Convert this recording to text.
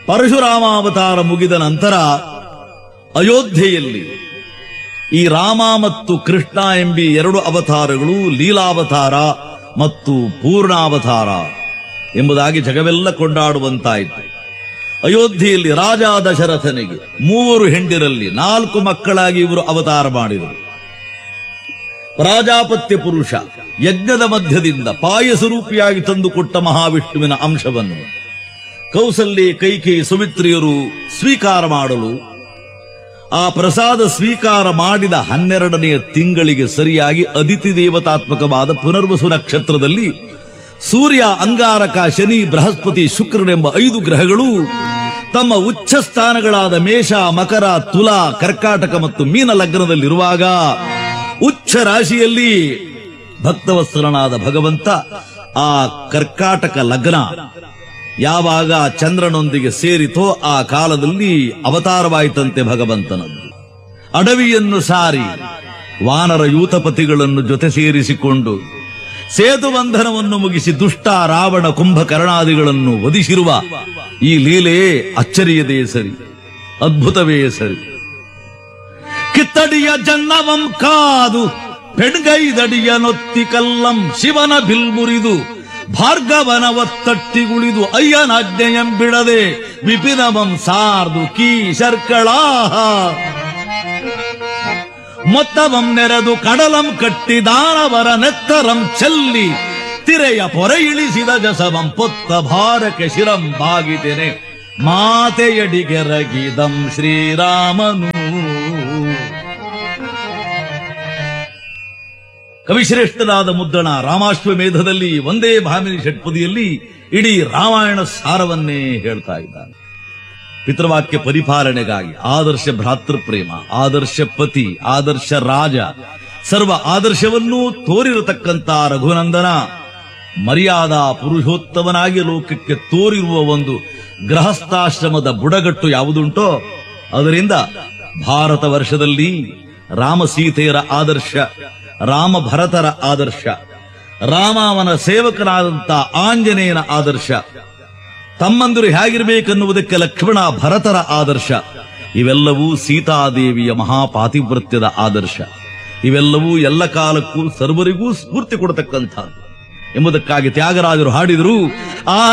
ಪರಶುರಾಮಾವತಾರ ಮುಗಿದ ನಂತರ ಅಯೋಧ್ಯೆಯಲ್ಲಿ ಈ ರಾಮ ಮತ್ತು ಕೃಷ್ಣ ಎಂಬಿ ಎರಡು ಅವತಾರಗಳು ಲೀಲಾವತಾರ ಮತ್ತು ಪೂರ್ಣಾವತಾರ ಎಂಬುದಾಗಿ ಜಗವೆಲ್ಲ ಕೊಂಡಾಡುವಂತಾಯಿತು ಅಯೋಧ್ಯೆಯಲ್ಲಿ ರಾಜ ದಶರಥನಿಗೆ ಮೂವರು ಹೆಂಡಿರಲ್ಲಿ ನಾಲ್ಕು ಮಕ್ಕಳಾಗಿ ಇವರು ಅವತಾರ ಮಾಡಿದರು ಪ್ರಾಜಾಪತ್ಯ ಪುರುಷ ಯಜ್ಞದ ಮಧ್ಯದಿಂದ ಪಾಯಸರೂಪಿಯಾಗಿ ತಂದುಕೊಟ್ಟ ಮಹಾವಿಷ್ಣುವಿನ ಅಂಶವನ್ನು ಕೌಸಲ್ಯ ಕೈಕೇಯಿ ಸುಮಿತ್ರಿಯರು ಸ್ವೀಕಾರ ಮಾಡಲು ಆ ಪ್ರಸಾದ ಸ್ವೀಕಾರ ಮಾಡಿದ ಹನ್ನೆರಡನೆಯ ತಿಂಗಳಿಗೆ ಸರಿಯಾಗಿ ಅದಿತಿ ದೇವತಾತ್ಮಕವಾದ ಪುನರ್ವಸು ನಕ್ಷತ್ರದಲ್ಲಿ ಸೂರ್ಯ ಅಂಗಾರಕ ಶನಿ ಬೃಹಸ್ಪತಿ ಶುಕ್ರನೆಂಬ ಐದು ಗ್ರಹಗಳು ತಮ್ಮ ಉಚ್ಚ ಸ್ಥಾನಗಳಾದ ಮೇಷ ಮಕರ ತುಲಾ ಕರ್ಕಾಟಕ ಮತ್ತು ಮೀನ ಲಗ್ನದಲ್ಲಿರುವಾಗ ಉಚ್ಚ ರಾಶಿಯಲ್ಲಿ ಭಕ್ತವತ್ಸಲನಾದ ಭಗವಂತ ಆ ಕರ್ಕಾಟಕ ಲಗ್ನ ಯಾವಾಗ ಚಂದ್ರನೊಂದಿಗೆ ಸೇರಿತೋ ಆ ಕಾಲದಲ್ಲಿ ಅವತಾರವಾಯಿತಂತೆ ಭಗವಂತನದ್ದು ಅಡವಿಯನ್ನು ಸಾರಿ ವಾನರ ಯೂತಪತಿಗಳನ್ನು ಜೊತೆ ಸೇರಿಸಿಕೊಂಡು ಸೇತು ಬಂಧನವನ್ನು ಮುಗಿಸಿ ದುಷ್ಟ ರಾವಣ ಕುಂಭಕರ್ಣಾದಿಗಳನ್ನು ವಧಿಸಿರುವ ಈ ಲೀಲೆ ಅಚ್ಚರಿಯದೇ ಸರಿ ಅದ್ಭುತವೇ ಸರಿ ಕಿತ್ತಡಿಯ ಜನ್ನವಂ ಕಾದು ಪೆಣ್ಗೈದಡಿಯ ನೊತ್ತಿ ಕಲ್ಲಂ ಶಿವನ ಬಿಲ್ಮುರಿದು ಭಾರ್ಗವನ ಒತ್ತಟ್ಟಿಗುಳಿದು ಅಯ್ಯನಾಜ್ಞೆಯಂ ಬಿಡದೆ ವಿಪಿನವಂ ಸಾರ್ದು ಕೀ ಶರ್ಕಳಾಹ ಮೊತ್ತವಂ ನೆರೆದು ಕಡಲಂ ಕಟ್ಟಿ ದಾನವರ ನೆತ್ತರಂ ಚೆಲ್ಲಿ ತಿರೆಯ ಪೊರೆ ಇಳಿಸಿದ ಜಸವಂ ಪೊತ್ತ ಭಾರಕ್ಕೆ ಶಿರಂ ಬಾಗಿತೆನೆ ಮಾತೆಯಡಿಗೆರಗಿದಂ ಶ್ರೀರಾಮನು ಕವಿಶ್ರೇಷ್ಠನಾದ ಮುದ್ದಣ ರಾಮಾಶ್ವಮೇಧದಲ್ಲಿ ಒಂದೇ ಭಾಮಿನಿ ಷಟ್ಪದಿಯಲ್ಲಿ ಇಡೀ ರಾಮಾಯಣ ಸಾರವನ್ನೇ ಹೇಳ್ತಾ ಇದ್ದಾನೆ ಪಿತೃವಾಕ್ಯ ಪರಿಪಾಲನೆಗಾಗಿ ಆದರ್ಶ ಭ್ರಾತೃಪ್ರೇಮ ಆದರ್ಶ ಪತಿ ಆದರ್ಶ ರಾಜ ಸರ್ವ ಆದರ್ಶವನ್ನೂ ತೋರಿರತಕ್ಕಂತ ರಘುನಂದನ ಮರ್ಯಾದಾ ಪುರುಷೋತ್ತಮನಾಗಿ ಲೋಕಕ್ಕೆ ತೋರಿರುವ ಒಂದು ಗೃಹಸ್ಥಾಶ್ರಮದ ಬುಡಗಟ್ಟು ಯಾವುದುಂಟೋ ಅದರಿಂದ ಭಾರತ ವರ್ಷದಲ್ಲಿ ರಾಮ ಸೀತೆಯರ ಆದರ್ಶ ರಾಮ ಭರತರ ಆದರ್ಶ ರಾಮ ಅವನ ಸೇವಕನಾದಂತ ಆಂಜನೇಯನ ಆದರ್ಶ ತಮ್ಮಂದಿರು ಹೇಗಿರಬೇಕೆನ್ನುವುದಕ್ಕೆ ಲಕ್ಷ್ಮಣ ಭರತರ ಆದರ್ಶ ಇವೆಲ್ಲವೂ ಸೀತಾದೇವಿಯ ಮಹಾಪಾತಿವೃತ್ಯದ ಆದರ್ಶ ಇವೆಲ್ಲವೂ ಎಲ್ಲ ಕಾಲಕ್ಕೂ ಸರ್ವರಿಗೂ ಸ್ಫೂರ್ತಿ ಕೊಡತಕ್ಕಂಥದ್ದು ಎಂಬುದಕ್ಕಾಗಿ ತ್ಯಾಗರಾಜರು ಹಾಡಿದರು ಆ